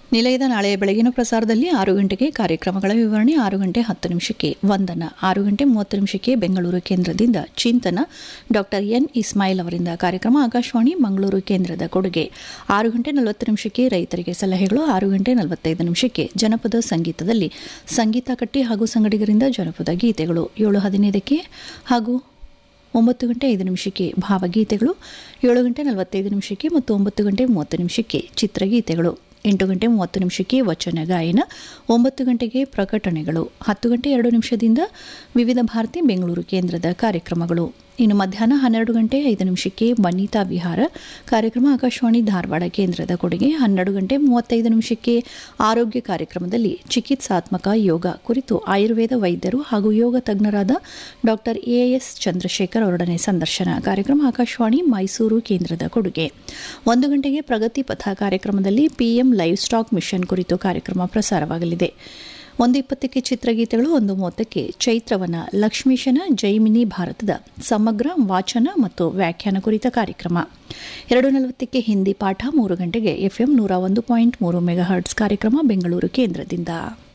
ನಿಲಯದ ನಾಳೆಯ ಬೆಳಗಿನ ಪ್ರಸಾರದಲ್ಲಿ ಆರು ಗಂಟೆಗೆ ಕಾರ್ಯಕ್ರಮಗಳ ವಿವರಣೆ ಆರು ಗಂಟೆ ಹತ್ತು ನಿಮಿಷಕ್ಕೆ ವಂದನ ಆರು ಗಂಟೆ ಮೂವತ್ತು ನಿಮಿಷಕ್ಕೆ ಬೆಂಗಳೂರು ಕೇಂದ್ರದಿಂದ ಚಿಂತನ ಡಾಕ್ಟರ್ ಎನ್ ಇಸ್ಮಾಯಿಲ್ ಅವರಿಂದ ಕಾರ್ಯಕ್ರಮ ಆಕಾಶವಾಣಿ ಮಂಗಳೂರು ಕೇಂದ್ರದ ಕೊಡುಗೆ ಆರು ಗಂಟೆ ನಲವತ್ತು ನಿಮಿಷಕ್ಕೆ ರೈತರಿಗೆ ಸಲಹೆಗಳು ಆರು ಗಂಟೆ ನಲವತ್ತೈದು ನಿಮಿಷಕ್ಕೆ ಜನಪದ ಸಂಗೀತದಲ್ಲಿ ಸಂಗೀತ ಕಟ್ಟಿ ಹಾಗೂ ಸಂಗಡಿಗರಿಂದ ಜನಪದ ಗೀತೆಗಳು ಏಳು ಹದಿನೈದಕ್ಕೆ ಹಾಗೂ ಒಂಬತ್ತು ಗಂಟೆ ಐದು ನಿಮಿಷಕ್ಕೆ ಭಾವಗೀತೆಗಳು ಏಳು ಗಂಟೆ ನಲವತ್ತೈದು ನಿಮಿಷಕ್ಕೆ ಮತ್ತು ಒಂಬತ್ತು ಗಂಟೆ ಮೂವತ್ತು ನಿಮಿಷಕ್ಕೆ ಚಿತ್ರಗೀತೆಗಳು ಎಂಟು ಗಂಟೆ ಮೂವತ್ತು ನಿಮಿಷಕ್ಕೆ ವಚನ ಗಾಯನ ಒಂಬತ್ತು ಗಂಟೆಗೆ ಪ್ರಕಟಣೆಗಳು ಹತ್ತು ಗಂಟೆ ಎರಡು ನಿಮಿಷದಿಂದ ವಿವಿಧ ಭಾರತಿ ಬೆಂಗಳೂರು ಕೇಂದ್ರದ ಕಾರ್ಯಕ್ರಮಗಳು ಇನ್ನು ಮಧ್ಯಾಹ್ನ ಹನ್ನೆರಡು ಗಂಟೆ ಐದು ನಿಮಿಷಕ್ಕೆ ವನಿತಾ ವಿಹಾರ ಕಾರ್ಯಕ್ರಮ ಆಕಾಶವಾಣಿ ಧಾರವಾಡ ಕೇಂದ್ರದ ಕೊಡುಗೆ ಹನ್ನೆರಡು ಗಂಟೆ ಮೂವತ್ತೈದು ನಿಮಿಷಕ್ಕೆ ಆರೋಗ್ಯ ಕಾರ್ಯಕ್ರಮದಲ್ಲಿ ಚಿಕಿತ್ಸಾತ್ಮಕ ಯೋಗ ಕುರಿತು ಆಯುರ್ವೇದ ವೈದ್ಯರು ಹಾಗೂ ಯೋಗ ತಜ್ಞರಾದ ಡಾಕ್ಟರ್ ಎಎಸ್ ಚಂದ್ರಶೇಖರ್ ಅವರೊಡನೆ ಸಂದರ್ಶನ ಕಾರ್ಯಕ್ರಮ ಆಕಾಶವಾಣಿ ಮೈಸೂರು ಕೇಂದ್ರದ ಕೊಡುಗೆ ಒಂದು ಗಂಟೆಗೆ ಪ್ರಗತಿ ಪಥ ಕಾರ್ಯಕ್ರಮದಲ್ಲಿ ಪಿಎಂ ಲೈವ್ ಸ್ಟಾಕ್ ಮಿಷನ್ ಕುರಿತು ಕಾರ್ಯಕ್ರಮ ಪ್ರಸಾರವಾಗಲಿದೆ ಒಂದು ಇಪ್ಪತ್ತಕ್ಕೆ ಚಿತ್ರಗೀತೆಗಳು ಒಂದು ಮೂವತ್ತಕ್ಕೆ ಚೈತ್ರವನ ಲಕ್ಷ್ಮೀಶನ ಜೈಮಿನಿ ಭಾರತದ ಸಮಗ್ರ ವಾಚನ ಮತ್ತು ವ್ಯಾಖ್ಯಾನ ಕುರಿತ ಕಾರ್ಯಕ್ರಮ ಎರಡು ನಲವತ್ತಕ್ಕೆ ಹಿಂದಿ ಪಾಠ ಮೂರು ಗಂಟೆಗೆ ಎಫ್ಎಂ ನೂರ ಒಂದು ಪಾಯಿಂಟ್ ಮೂರು ಮೆಗಾಹರ್ಟ್ಸ್ ಕಾರ್ಯಕ್ರಮ ಬೆಂಗಳೂರು ಕೇಂದ್ರದಿಂದ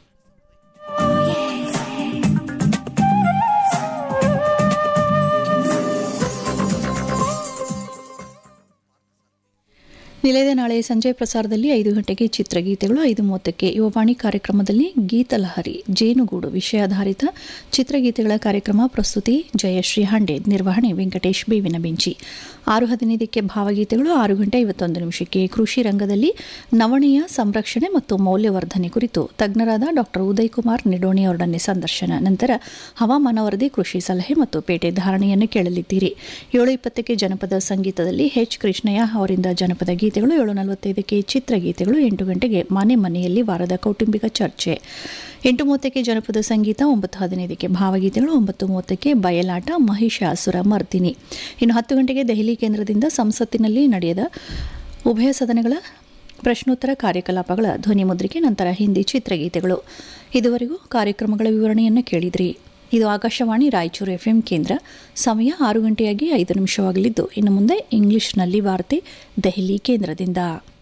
ನಿಲಯದ ನಾಳೆ ಸಂಜೆ ಪ್ರಸಾರದಲ್ಲಿ ಐದು ಗಂಟೆಗೆ ಚಿತ್ರಗೀತೆಗಳು ಐದು ಮೂವತ್ತಕ್ಕೆ ಯುವವಾಣಿ ಕಾರ್ಯಕ್ರಮದಲ್ಲಿ ಗೀತಲಹರಿ ಜೇನುಗೂಡು ವಿಷಯಾಧಾರಿತ ಚಿತ್ರಗೀತೆಗಳ ಕಾರ್ಯಕ್ರಮ ಪ್ರಸ್ತುತಿ ಜಯಶ್ರೀ ಹಂಡೆ ನಿರ್ವಹಣೆ ವೆಂಕಟೇಶ್ ಬೇವಿನ ಬೆಂಚಿ ಆರು ಹದಿನೈದಕ್ಕೆ ಭಾವಗೀತೆಗಳು ಆರು ಗಂಟೆ ಐವತ್ತೊಂದು ನಿಮಿಷಕ್ಕೆ ಕೃಷಿ ರಂಗದಲ್ಲಿ ನವಣೆಯ ಸಂರಕ್ಷಣೆ ಮತ್ತು ಮೌಲ್ಯವರ್ಧನೆ ಕುರಿತು ತಜ್ಞರಾದ ಡಾಕ್ಟರ್ ಉದಯ್ ಕುಮಾರ್ ನಿಡೋಣಿ ಅವರೊಡನೆ ಸಂದರ್ಶನ ನಂತರ ಹವಾಮಾನ ವರದಿ ಕೃಷಿ ಸಲಹೆ ಮತ್ತು ಪೇಟೆ ಧಾರಣೆಯನ್ನು ಕೇಳಲಿದ್ದೀರಿ ಏಳು ಇಪ್ಪತ್ತಕ್ಕೆ ಜನಪದ ಸಂಗೀತದಲ್ಲಿ ಎಚ್ ಕೃಷ್ಣಯ್ಯ ಅವರಿಂದ ಜನಪದ ಗೀತೆಗಳು ಏಳು ನಲವತ್ತೈದಕ್ಕೆ ಚಿತ್ರಗೀತೆಗಳು ಎಂಟು ಗಂಟೆಗೆ ಮನೆ ಮನೆಯಲ್ಲಿ ವಾರದ ಕೌಟುಂಬಿಕ ಚರ್ಚೆ ಎಂಟು ಮೂವತ್ತಕ್ಕೆ ಜನಪದ ಸಂಗೀತ ಒಂಬತ್ತು ಹದಿನೈದಕ್ಕೆ ಭಾವಗೀತೆಗಳು ಒಂಬತ್ತು ಮೂವತ್ತಕ್ಕೆ ಬಯಲಾಟ ಮಹಿಷಾಸುರ ಮರ್ದಿನಿ ಇನ್ನು ಹತ್ತು ಗಂಟೆಗೆ ದೆಹಲಿ ಕೇಂದ್ರದಿಂದ ಸಂಸತ್ತಿನಲ್ಲಿ ನಡೆಯದ ಉಭಯ ಸದನಗಳ ಪ್ರಶ್ನೋತ್ತರ ಕಾರ್ಯಕಲಾಪಗಳ ಧ್ವನಿ ಮುದ್ರಿಕೆ ನಂತರ ಹಿಂದಿ ಚಿತ್ರಗೀತೆಗಳು ಇದುವರೆಗೂ ಕಾರ್ಯಕ್ರಮಗಳ ವಿವರಣೆಯನ್ನು ಕೇಳಿದ್ರಿ ಇದು ಆಕಾಶವಾಣಿ ರಾಯಚೂರು ಎಫ್ಎಂ ಕೇಂದ್ರ ಸಮಯ ಆರು ಗಂಟೆಯಾಗಿ ಐದು ನಿಮಿಷವಾಗಲಿದ್ದು ಇನ್ನು ಮುಂದೆ ಇಂಗ್ಲಿಷ್ನಲ್ಲಿ ವಾರ್ತೆ ದೆಹಲಿ ಕೇಂದ್ರದಿಂದ